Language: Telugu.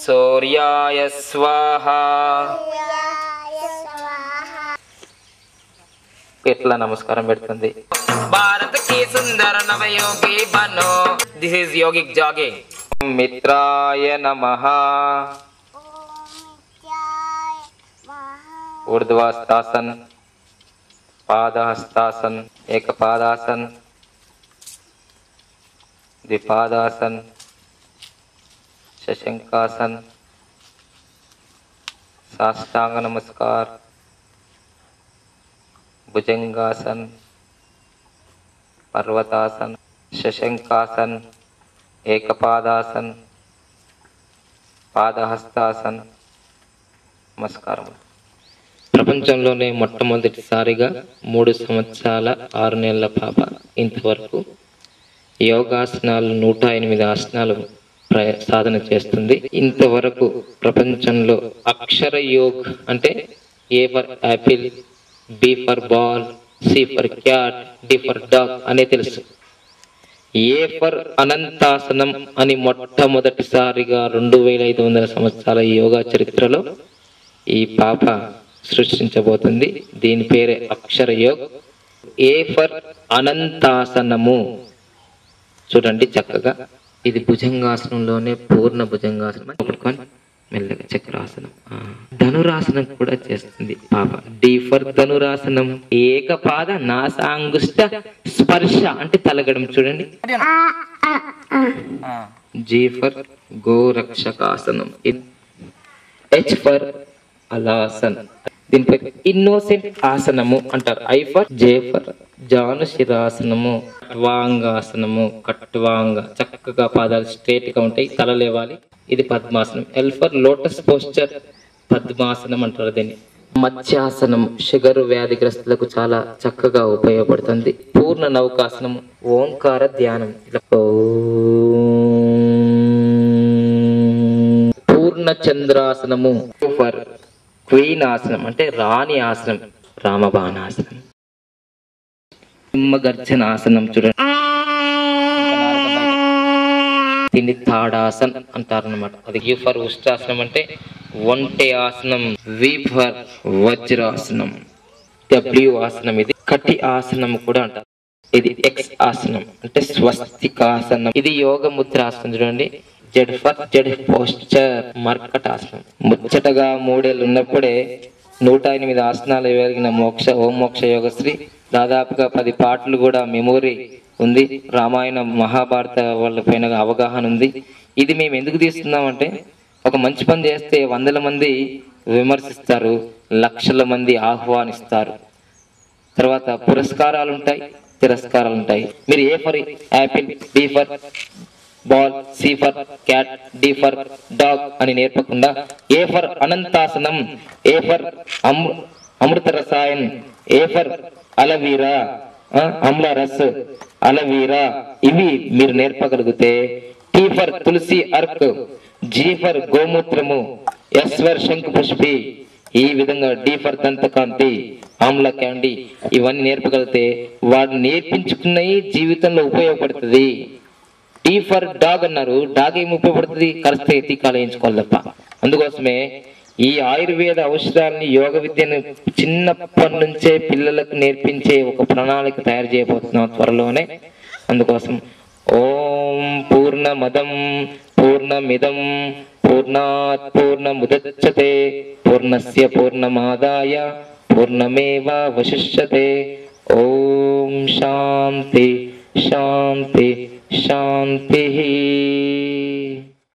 సూర్యాయ స్వాహ ఇట్లా నమస్కారం పెడుతుంది భారత్ కి సుందర నవయోగి బనో దిస్ ఇస్ యోగిక్ జాగింగ్ మిత్రాయ నమః ఊర్ధ్వాస్తాసన్ పాదహస్తాసన్ ఏకపాదాసన్ ద్విపాదాసన్ शशंकासन साष्टांग नमस्कार भुजंगासन पर्वतासन शशंकासन ఏకపాదాసన్ పాదహస్తాసన్ నమస్కారం ప్రపంచంలోనే మొట్టమొదటిసారిగా మూడు సంవత్సరాల ఆరు నెలల పాప ఇంతవరకు యోగాసనాలు నూట ఎనిమిది ఆసనాలు ప్ర- సాధన చేస్తుంది ఇంతవరకు ప్రపంచంలో అక్షర యోగ్ అంటే A for apple B for ball C for cat D for dog అనే తెలుసు ఏ ఫర్ అనంతాసనం అని మొట్టమొదటిసారిగా రెండు వేల ఐదు వందల సంవత్సరాల యోగా చరిత్రలో ఈ పాప సృష్టించబోతుంది దీని పేరే అక్షర యోగ్ ఏ ఫర్ అనంతాసనము చూడండి చక్కగా ఇది భుజంగాసనంలోనే పూర్ణ భుజంగాసనం పట్టుకొని మెల్లగా చక్రాసనం ఆ, ధనురాసనం కూడా చేస్తుంది పాప డి ఫర్ ధనురాసనం ఏకపాద నాసాంగుష్ట స్పర్శ అంటే తలగడం చూడండి జీ ఫర్ గోరక్షకాసనం హెచ్ ఫర్ అలాసన్ దీనిపై ఇన్నోసెంట్ ఆసనము అంటారు ఐ ఫర్ జే ఫర్ జాను శిరాసనము కట్వాంగాసనము కట్వాంగ చక్కగా పాదాలు స్ట్రేట్ గా ఉంటాయి తల లేవాలి ఇది పద్మాసనం ఎల్ ఫర్ లోటస్ పోస్చర్ పద్మాసనం అంటారు దీన్ని మత్స్యాసనం షుగర్ వ్యాధిగ్రస్తులకు చాలా చక్కగా ఉపయోగపడుతుంది పూర్ణ నౌకాసనం ఓంకార ధ్యానం ఇలా ఓం. పూర్ణ చంద్రాసనము ఫర్ క్వీన్ ఆసనం అంటే రాణి ఆసనం రామబాణాసనం సింహగర్జన ఆసనం చూడండి దీన్ని తాడాసన్ అంటారు అనమాట అది యు ఫర్ ఉష్టాసనం అంటే ఒంటె ఆసనం వి ఫర్ వజ్రాసనం డబ్ల్యూ ఆసనం ఇది కటి ఆసనం కూడా అంటారు ఇది ఎక్స్ ఆసనం అంటే స్వస్తికాసనం ఇది యోగ ముద్ర ఆసనం చూడండి జడ్ ఫర్ జడ్ పోస్చర్ మర్కట ఆసనం ముచ్చటగా మూడేళ్ళు ఉన్నప్పుడే నూట ఎనిమిది ఆసనాలు వెలిగిన మోక్ష ఓం మోక్ష యోగశ్రీ దాదాపుగా పది పాటలు కూడా మెమొరీ ఉంది రామాయణ మహాభారత వాళ్ళ పైన అవగాహన ఉంది ఇది మేము ఎందుకు తీస్తున్నామంటే ఒక మంచి పని చేస్తే వందల మంది విమర్శిస్తారు లక్షల మంది ఆహ్వానిస్తారు తర్వాత పురస్కారాలు ఉంటాయి తిరస్కారాలు ఉంటాయి మీరు A for apple B for ball C for cat D for dog అని నేర్పకుండా ఏ ఫర్ అనంతాసనం ఏ ఫర్ అమృ అమృత రసాయన్ ఏ ఫర్ అలవీరా ఆ, అమ్ల రస్ అలవీరా ఇవి మీరు నేర్పగలిగితే టీ ఫర్ తులసి అర్క్ జీ ఫర్ గోమూత్రము ఎస్ ఫర్ శంకు పుష్పి ఈ విధంగా డి ఫర్ దంతకాంతి ఆమ్ల క్యాండీ ఇవన్నీ నేర్పగలిగితే వాడు నేర్పించుకున్నవి జీవితంలో ఉపయోగపడుతుంది టీ ఫర్ డాగ్ అన్నారు డాగ్ ఏమి ఉపయోగపడుతుంది కలిస్తే ఎత్తి కాలేయించుకోవాలి తప్ప అందుకోసమే ఈ ఆయుర్వేద ఔషధాలని యోగ విద్యను చిన్నప్పటి నుంచే పిల్లలకు నేర్పించే ఒక ప్రణాళిక తయారు చేయబోతున్నాం త్వరలోనే అందుకోసం ఓం పూర్ణమదం పూర్ణమిదం పూర్ణాత్ పూర్ణముదచ్చతే పూర్ణస్య పూర్ణమాదాయ పూర్ణమేవావశిష్యతే ఓం శాంతి శాంతి శాంతి